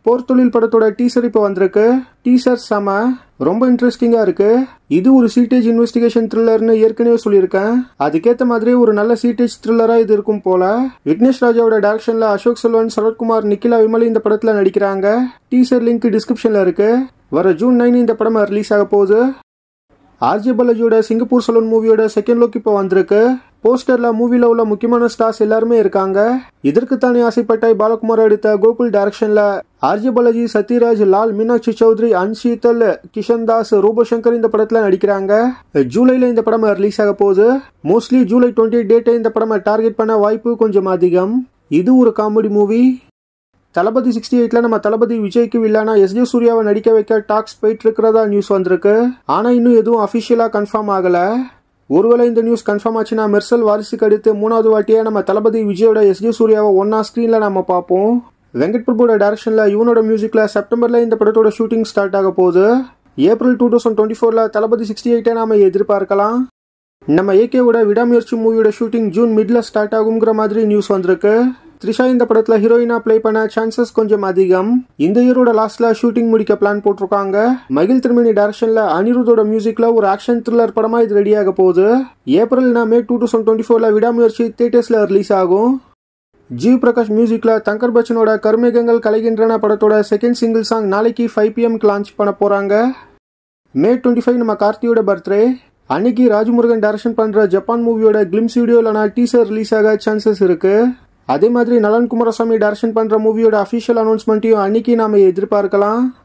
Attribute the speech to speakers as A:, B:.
A: போர் தொழில் படத்தோட டீசர் இப்போ வந்திருக்கு டீசர் செம ரொம்ப இன்ட்ரெஸ்டிங்கா இருக்கு இது ஒரு சீட்டேஜ் இன்வெஸ்டிகேஷன் த்ரில்லர்னு ஏற்கனவே சொல்லியிருக்கேன் அதுக்கேத்த மாதிரி ஒரு நல்ல சீட்டேஜ் த்ரில்லரா இது இருக்கும் போல விக்னேஷ் ராஜாவோட டைரக்ஷன்ல அசோக் செல்வன் சரத்குமார் நிக்கிலா விமலி இந்த படத்துல நடிக்கிறாங்க டீசர் லிங்க் டிஸ்கிரிப்ஷன்ல இருக்கு வர ஜூன் நைன் இந்த படம் ரிலீஸ் ஆக போகுது ஆர்ஜே பாலாஜியோட சிங்கப்பூர் சலூன் மூவியோட செகண்ட் லுக் இப்போ வந்திருக்கு போஸ்டர்ல மூவில உள்ள முக்கியமான ஸ்டார்ஸ் எல்லாருமே இருக்காங்க இதற்கு தானே ஆசைப்பட்டாய் பாலகுமார் எடுத்த கோகுல் டைரக்ஷன்ல ஆர்ஜே பாலாஜி சத்யராஜ் லால் மீனாட்சி சௌத்ரி அன்ஷீதல் கிஷன் தாஸ் ரூபசங்கர் இந்த படத்துல நடிக்கிறாங்க ஜூலைல இந்த படம் ரிலீஸ் ஆக போகுது மோஸ்ட்லி ஜூலை டுவெண்ட்டி டேட்டை இந்த படம் டார்கெட் பண்ண வாய்ப்பு கொஞ்சம் அதிகம் இது ஒரு காமெடி மூவி தளபதி சிக்ஸ்டி எயிட்ல நம்ம தளபதி விஜய்க்கு வில்லானா எஸ் ஜே சூர்யாவை நடிக்க வைக்க டாக்ஸ் போயிட்டு இருக்கிறதா நியூஸ் வந்திருக்கு ஆனா இன்னும் எதுவும் அபிஷியலா கன்ஃபார்ம் ஆகல ஒருவேளை இந்த நியூஸ் கன்ஃபார்ம் ஆச்சுன்னா மெர்சல் வாரிசுக்கு அடுத்து மூணாவது வாட்டியா நம்ம தளபதி விஜயோட எஸ் ஜே சூர்யாவை ஒன்னா ஸ்கிரீன்ல நம்ம பார்ப்போம் வெங்கட் பிரபுவோட டைரக்ஷன்ல இவனோட மியூசிக்ல செப்டம்பர்ல இந்த படத்தோட ஷூட்டிங் ஸ்டார்ட் ஆக போகுது ஏப்ரல் டூ தௌசண்ட் டுவெண்ட்டி ஃபோர்ல தளபதி சிக்ஸ்டி எயிட்டை நாம எதிர்பார்க்கலாம் நம்ம ஏகேவோட விடாமுயற்சி மூவியோட ஷூட்டிங் ஜூன் மிட்ல ஸ்டார்ட் ஆகுங்கிற மாதிரி நியூஸ் வந்திருக்கு த்ரிஷா இந்த படத்துல ஹீரோயினா ப்ளே பண்ண சான்சஸ் கொஞ்சம் அதிகம் இந்த இயரோட லாஸ்ட்ல ஷூட்டிங் முடிக்க பிளான் போட்டிருக்காங்க மகிழ் திருமணி டைரக்ஷன்ல அனிருத்தோட மியூசிக்ல ஒரு ஆக்ஷன் த்ரில்லர் படமா இது ரெடி ஆக போகுது April May two thousand twenty ஃபோர்ல விடாமுயற்சி தியேட்டர்ஸ்ல ரிலீஸ் ஆகும் ஜீவ் பிரகாஷ் மியூசிக்ல தங்கர் பச்சனோட கருமேகங்கள் கலைகின்றன படத்தோட செகண்ட் சிங்கிள் சாங் நாளைக்கு ஃபைவ் பிஎம்க்கு லான்ச் பண்ண போறாங்க மே டுவெண்ட்டி ஃபைவ் நம்ம கார்த்தியோட பர்த்டே அன்னைக்கு ராஜமுருகன் டைரக்ஷன் பண்ற ஜப்பான் மூவியோட கிளிம்ஸ் வீடியோ இல்லைனா டீசர் ரிலீஸ் ஆக சான்சஸ் இருக்கு அதே மாதிரி நலன் குமாரசாமி டைரக்ஷன் பண்ற மூவியோட அஃபிஷியல் அனௌன்ஸ்மெண்ட்டையும் அன்னைக்கு நாம எதிர்பார்க்கலாம்